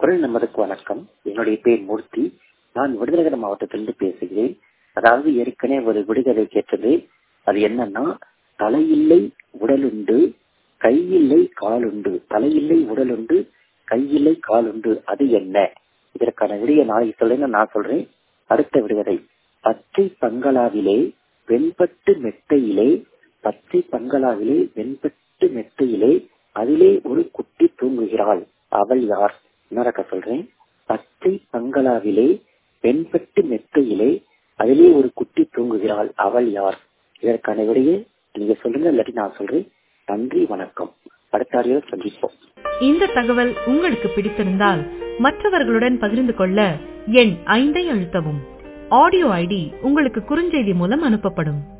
குரல் நமதுக்கு வணக்கம் என்னுடைய பேர் மூர்த்தி நான் விருதுநகர் மாவட்டத்திலிருந்து பேசுகிறேன் அதாவது ஏற்கனவே ஒரு விடுகதை கேட்டது அது என்னன்னா தலையில்லை உடலுண்டு கையில்லை காலுண்டு தலையில்லை உடலுண்டு கையில்லை காலுண்டு அது என்ன இதற்கான விடிய நாளைக்கு சொல்லுங்க நான் சொல்றேன் அடுத்த விடுகதை பச்சை பங்களாவிலே வெண்பட்டு மெத்தையிலே பச்சை பங்களாவிலே வெண்பட்டு மெத்தையிலே அதிலே ஒரு குட்டி தூங்குகிறாள் அவள் யார் இன்னொருக்க சொல்றேன் பச்சை பங்களாவிலே வெண்பட்டு மெத்தையிலே அதிலே ஒரு குட்டி தூங்குகிறாள் அவள் யார் இதற்கான விடையே நீங்க சொல்லுங்க இல்லாட்டி நான் சொல்றேன் நன்றி வணக்கம் அடுத்த ஆடியோவில் சந்திப்போம் இந்த தகவல் உங்களுக்கு பிடித்திருந்தால் மற்றவர்களுடன் பகிர்ந்து கொள்ள எண் ஐந்தை அழுத்தவும் ஆடியோ ஐடி உங்களுக்கு குறுஞ்செய்தி மூலம் அனுப்பப்படும்